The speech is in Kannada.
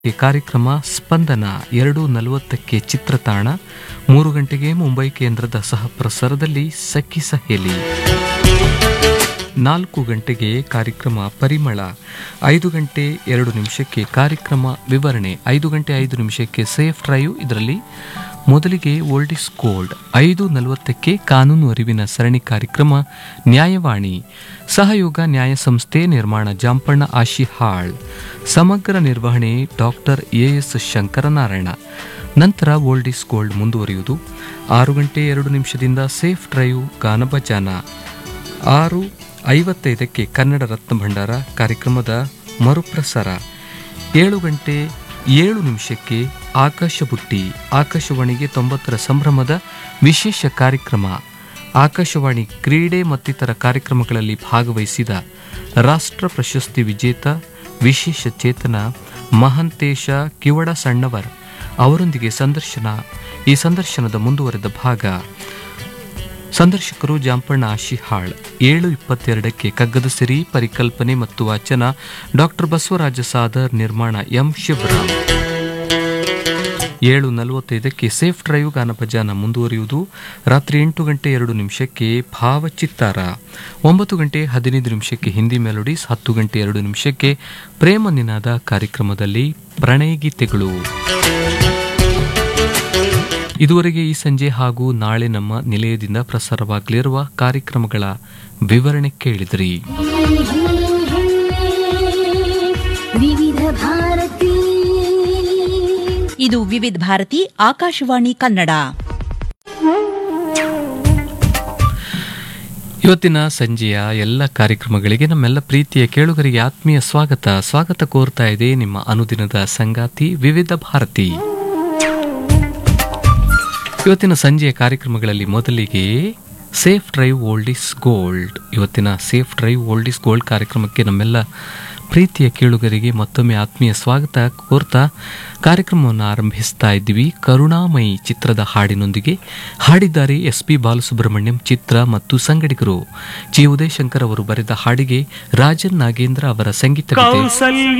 ಈ ಕಾರ್ಯಕ್ರಮ ಸ್ಪಂದನ ಎರಡು ನಲವತ್ತಕ್ಕೆ ಚಿತ್ರತಾಣ ಮೂರು ಗಂಟೆಗೆ ಮುಂಬೈ ಕೇಂದ್ರದ ಸಹ ಪ್ರಸಾರದಲ್ಲಿ ಸಖಿ ಸಹೇಲಿ ನಾಲ್ಕು ಗಂಟೆಗೆ ಕಾರ್ಯಕ್ರಮ ಪರಿಮಳ ಐದು ಗಂಟೆ ಎರಡು ನಿಮಿಷಕ್ಕೆ ಕಾರ್ಯಕ್ರಮ ವಿವರಣೆ ಐದು ಗಂಟೆ ಐದು ನಿಮಿಷಕ್ಕೆ ಸೇಫ್ ಡ್ರೈವ್ ಇದರಲ್ಲಿ ಮೊದಲಿಗೆ ಓಲ್ಡ್ ಇಸ್ ಗೋಲ್ಡ್ ಐದು ನಲವತ್ತಕ್ಕೆ ಕಾನೂನು ಅರಿವಿನ ಸರಣಿ ಕಾರ್ಯಕ್ರಮ ನ್ಯಾಯವಾಣಿ ಸಹಯೋಗ ನ್ಯಾಯ ಸಂಸ್ಥೆ ನಿರ್ಮಾಣ ಜಾಂಪಣ್ಣ ಆಶಿಹಾಳ್ ಸಮಗ್ರ ನಿರ್ವಹಣೆ ಡಾಕ್ಟರ್ ಎ ಎಸ್ ಶಂಕರನಾರಾಯಣ ನಂತರ ಓಲ್ಡ್ ಇಸ್ ಗೋಲ್ಡ್ ಮುಂದುವರಿಯುವುದು ಆರು ಗಂಟೆ ಎರಡು ನಿಮಿಷದಿಂದ ಸೇಫ್ ಡ್ರೈವ್ ಗಾನಭಜಾನ ಆರು ಐವತ್ತೈದಕ್ಕೆ ಕನ್ನಡ ರತ್ನ ಭಂಡಾರ ಕಾರ್ಯಕ್ರಮದ ಮರುಪ್ರಸಾರ ಏಳು ಗಂಟೆ ಏಳು ನಿಮಿಷಕ್ಕೆ ಆಕಾಶ ಬುಟ್ಟಿ ಆಕಾಶವಾಣಿಗೆ ತೊಂಬತ್ತರ ಸಂಭ್ರಮದ ವಿಶೇಷ ಕಾರ್ಯಕ್ರಮ ಆಕಾಶವಾಣಿ ಕ್ರೀಡೆ ಮತ್ತಿತರ ಕಾರ್ಯಕ್ರಮಗಳಲ್ಲಿ ಭಾಗವಹಿಸಿದ ರಾಷ್ಟ್ರ ಪ್ರಶಸ್ತಿ ವಿಜೇತ ವಿಶೇಷ ಚೇತನ ಮಹಂತೇಶ ಕಿವಡ ಸಣ್ಣವರ್ ಅವರೊಂದಿಗೆ ಸಂದರ್ಶನ ಈ ಸಂದರ್ಶನದ ಮುಂದುವರೆದ ಭಾಗ ಸಂದರ್ಶಕರು ಜಾಂಪಣ್ಣ ಆಶಿಹಾಳ್ ಏಳು ಇಪ್ಪತ್ತೆರಡಕ್ಕೆ ಕಗ್ಗದ ಸಿರಿ ಪರಿಕಲ್ಪನೆ ಮತ್ತು ವಾಚನ ಡಾಕ್ಟರ್ ಬಸವರಾಜ ಸಾದರ್ ನಿರ್ಮಾಣ ಎಂ ಶಿವರಾಮ್ ಏಳು ನಲವತ್ತೈದಕ್ಕೆ ಸೇಫ್ ಡ್ರೈವ್ ಗಾನಭಜಾನ ಮುಂದುವರಿಯುವುದು ರಾತ್ರಿ ಎಂಟು ಗಂಟೆ ಎರಡು ನಿಮಿಷಕ್ಕೆ ಭಾವಚಿತ್ತಾರ ಒಂಬತ್ತು ಗಂಟೆ ಹದಿನೈದು ನಿಮಿಷಕ್ಕೆ ಹಿಂದಿ ಮೆಲೋಡೀಸ್ ಹತ್ತು ಗಂಟೆ ಎರಡು ನಿಮಿಷಕ್ಕೆ ಪ್ರೇಮ ನಿನಾದ ಕಾರ್ಯಕ್ರಮದಲ್ಲಿ ಪ್ರಣಯ ಗೀತೆಗಳು ಇದುವರೆಗೆ ಈ ಸಂಜೆ ಹಾಗೂ ನಾಳೆ ನಮ್ಮ ನಿಲಯದಿಂದ ಪ್ರಸಾರವಾಗಲಿರುವ ಕಾರ್ಯಕ್ರಮಗಳ ವಿವರಣೆ ಕೇಳಿದ್ರಿ ವಿವಿಧ ಭಾರತಿ ಇದು ವಿವಿಧ ಭಾರತಿ ಆಕಾಶವಾಣಿ ಕನ್ನಡ ಇವತ್ತಿನ ಸಂಜೆಯ ಎಲ್ಲ ಕಾರ್ಯಕ್ರಮಗಳಿಗೆ ನಮ್ಮೆಲ್ಲ ಪ್ರೀತಿಯ ಕೇಳುಗರಿಗೆ ಆತ್ಮೀಯ ಸ್ವಾಗತ ಸ್ವಾಗತ ಕೋರ್ತಾ ಇದೆ ನಿಮ್ಮ ಅನುದಿನದ ಸಂಗಾತಿ ವಿವಿಧ ಭಾರತಿ ಇವತ್ತಿನ ಸಂಜೆಯ ಕಾರ್ಯಕ್ರಮಗಳಲ್ಲಿ ಮೊದಲಿಗೆ safe drive old is gold ಇವತ್ತಿನ safe drive old is gold ಕಾರ್ಯಕ್ರಮಕ್ಕೆ ನಮ್ಮೆಲ್ಲ ಪ್ರೀತಿಯ ಕೇಳುಗರಿಗೆ ಮತ್ತೊಮ್ಮೆ ಆತ್ಮೀಯ ಸ್ವಾಗತ ಕೋರ್ತಾ ಕಾರ್ಯಕ್ರಮವನ್ನು ಆರಂಭಿಸ್ತಾ ಇದ್ದೀವಿ ಕರುಣಾಮಯಿ ಚಿತ್ರದ ಹಾಡಿನೊಂದಿಗೆ ಹಾಡಿದ್ದಾರೆ ಎಸ್ ಪಿ ಬಾಲಸುಬ್ರಹ್ಮಣ್ಯಂ ಚಿತ್ರ ಮತ್ತು ಸಂಗಡಿಗರು ಜಿ ಉದಯಶಂಕರ್ ಅವರು ಬರೆದ ಹಾಡಿಗೆ ರಾಜನ್ ನಾಗೇಂದ್ರ ಅವರ ಸಂಗೀತವಿದೆ ಕೌಸಲ್ಯ